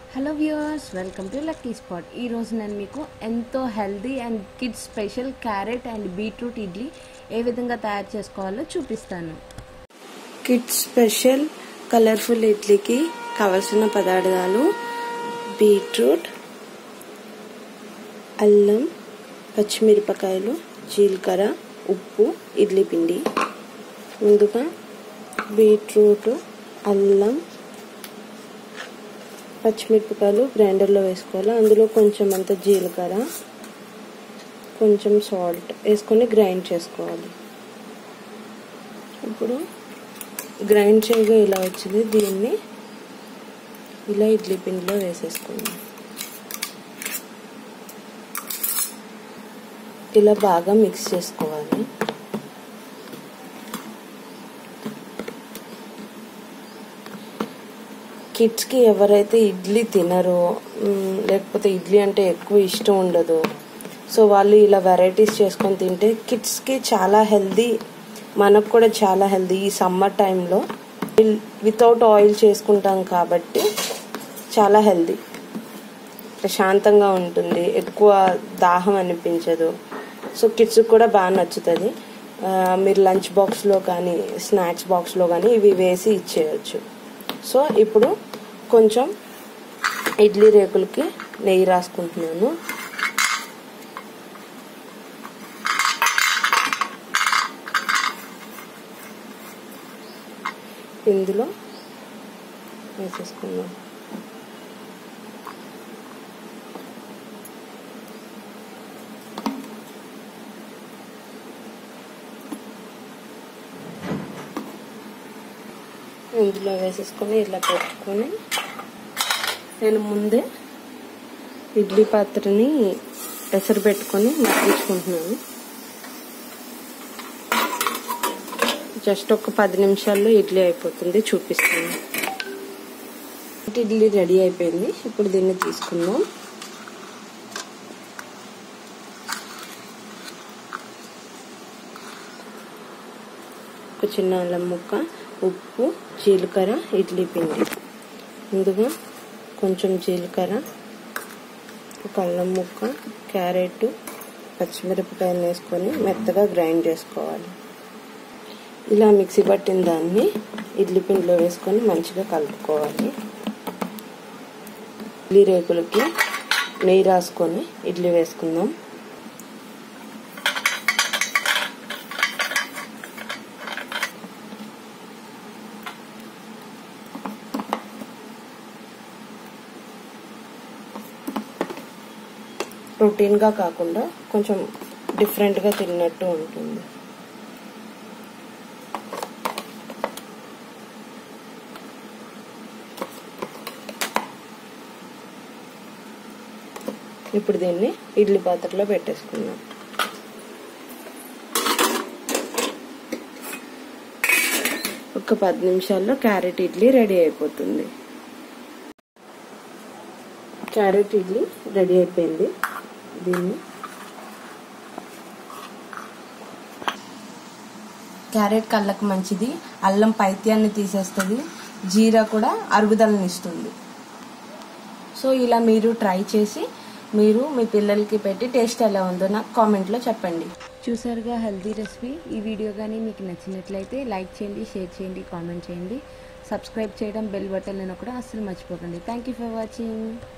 hello viewers welcome to Lucky Spot ఈరోజు నేను మీకు ఎంతో healthy and kids special carrot and beetroot idli ఏ విధంగా తయారు చేసుకోవాలో చూపిస్తాను కిడ్స్ స్పెషల్ కలర్ఫుల్ ఇడ్లీకి కావలసిన పదార్థాలు బీట్రూట్ అల్లం పచ్చిమిరపకాయలు జీలకర్ర ఉప్పు ఇడ్లీ పిండి ముందుగా బీట్రూట్ అల్లం పచ్చిమిరపకాయలు గ్రైండర్లో వేసుకోవాలి అందులో కొంచెం అంత జీలకర్ర కొంచెం సాల్ట్ వేసుకొని గ్రైండ్ చేసుకోవాలి ఇప్పుడు గ్రైండ్ చేయగా ఇలా వచ్చింది దీన్ని ఇలా ఇడ్లీ పిండిలో వేసేసుకుందాం ఇలా బాగా మిక్స్ చేసుకోవాలి కిడ్స్కి ఎవరైతే ఇడ్లీ తినరో లేకపోతే ఇడ్లీ అంటే ఎక్కువ ఇష్టం ఉండదు సో వాళ్ళు ఇలా వెరైటీస్ చేసుకొని తింటే కిడ్స్కి చాలా హెల్దీ మనకు కూడా చాలా హెల్దీ ఈ సమ్మర్ టైంలో వితౌట్ ఆయిల్ చేసుకుంటాం కాబట్టి చాలా హెల్దీ ప్రశాంతంగా ఉంటుంది ఎక్కువ దాహం అనిపించదు సో కిడ్స్ కూడా బాగా నచ్చుతుంది మీరు లంచ్ బాక్స్లో కానీ స్నాక్స్ బాక్స్లో కానీ ఇవి వేసి ఇచ్చేయచ్చు సో ఇప్పుడు కొంచెం ఇడ్లీ రేకులకి నెయ్యి రాసుకుంటున్నాను ఇందులో వేసేసుకుందాం ఇందులో వేసేసుకొని ఇలా పెట్టుకొని నేను ముందే ఇడ్లీ పాత్రని ఎసరు పెట్టుకొని మగ్గించుకుంటున్నాను జస్ట్ ఒక పది నిమిషాల్లో ఇడ్లీ అయిపోతుంది చూపిస్తాను ఇడ్లీ రెడీ అయిపోయింది ఇప్పుడు దీన్ని తీసుకుందాం ఒక చిన్న అల్లం ముక్క ఉప్పు జీలకర్ర ఇడ్లీ పిండి ముందుగా కొంచెం జీలకర్ర ఒక అల్లం ముక్క క్యారెట్ పచ్చిమిరపకాయలు వేసుకొని మెత్తగా గ్రైండ్ చేసుకోవాలి ఇలా మిక్సీ పట్టిన దాన్ని ఇడ్లీ పిండిలో వేసుకొని మంచిగా కలుపుకోవాలి ఇడ్లీ రేకులకి నెయ్యి రాసుకొని ఇడ్లీ వేసుకుందాం రొటీన్గా కాకుండా కొంచెం డిఫరెంట్గా తిన్నట్టు ఉంటుంది ఇప్పుడు దీన్ని ఇడ్లీ పాత్రలో పెట్టేసుకుందాం ఒక పది నిమిషాల్లో క్యారెట్ ఇడ్లీ రెడీ అయిపోతుంది క్యారెట్ ఇడ్లీ రెడీ అయిపోయింది దీన్ని క్యారెట్ కళ్ళకు మంచిది అల్లం పైత్యాన్ని తీసేస్తుంది జీరా కూడా అరుగుదలని ఇస్తుంది సో ఇలా మీరు ట్రై చేసి మీరు మీ పిల్లలకి పెట్టి టేస్ట్ ఎలా ఉందో నాకు కామెంట్లో చెప్పండి చూసారుగా హెల్దీ రెసిపీ ఈ వీడియో కానీ మీకు నచ్చినట్లయితే లైక్ చేయండి షేర్ చేయండి కామెంట్ చేయండి సబ్స్క్రైబ్ చేయడం బెల్ బటన్ కూడా అస్సలు మర్చిపోకండి థ్యాంక్ యూ ఫర్ వాచింగ్